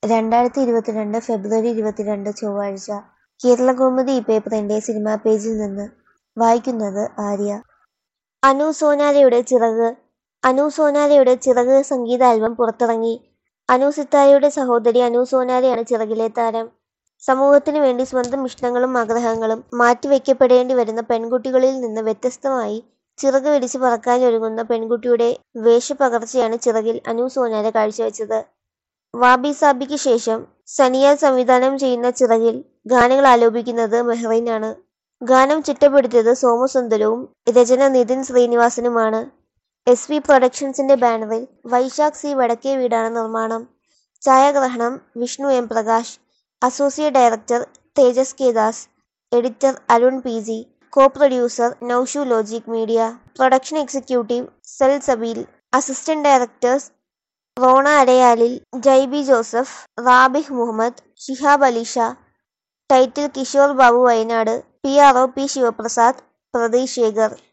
രണ്ടായിരത്തി ഇരുപത്തിരണ്ട് ഫെബ്രുവരി ഇരുപത്തിരണ്ട് ചൊവ്വാഴ്ച കേരളകൗമുദി ഈ പേപ്പറിന്റെ സിനിമാ പേജിൽ നിന്ന് വായിക്കുന്നത് ആര്യ അനു സോനാരയുടെ ചിറക് അനു സോനാരയുടെ ചിറക് സംഗീത ആൽബം പുറത്തിറങ്ങി അനു സിത്താരയുടെ സഹോദരി അനു സോനാരയാണ് ചിറകിലെ താരം സമൂഹത്തിനു വേണ്ടി സ്വന്തം ഇഷ്ടങ്ങളും ആഗ്രഹങ്ങളും മാറ്റിവെക്കപ്പെടേണ്ടി വരുന്ന പെൺകുട്ടികളിൽ നിന്ന് വ്യത്യസ്തമായി ചിറക് വിരിച്ച് പറക്കാനൊരുങ്ങുന്ന പെൺകുട്ടിയുടെ വേഷപ്പകർച്ചയാണ് ചിറകിൽ അനു സോനാര കാഴ്ചവെച്ചത് വാബി സാബിക്ക് ശേഷം സനിയാൽ സംവിധാനം ചെയ്യുന്ന ചിറകിൽ ഗാനങ്ങൾ ആലോപിക്കുന്നത് മെഹ്റൈനാണ് ഗാനം ചിട്ടപ്പെടുത്തിയത് സോമസുന്ദരവും രചന നിതിൻ ശ്രീനിവാസനുമാണ് എസ് വി പ്രൊഡക്ഷൻസിന്റെ ബാനറിൽ വൈശാഖ് സി വടക്കേ വീടാണ് നിർമ്മാണം ഛായാഗ്രഹണം Vishnu M Prakash associate director Tejas K Das editor Arun P G co producer Naushu logic media production executive സെൽ സബീൽ അസിസ്റ്റന്റ് ഡയറക്ടേഴ്സ് റോണ അരയാലിൽ Jaibi Joseph Rabih Muhammad Shihab Alisha title Kishore Babu Wayanad P R O P Sivaprasad Pradeep Shekhar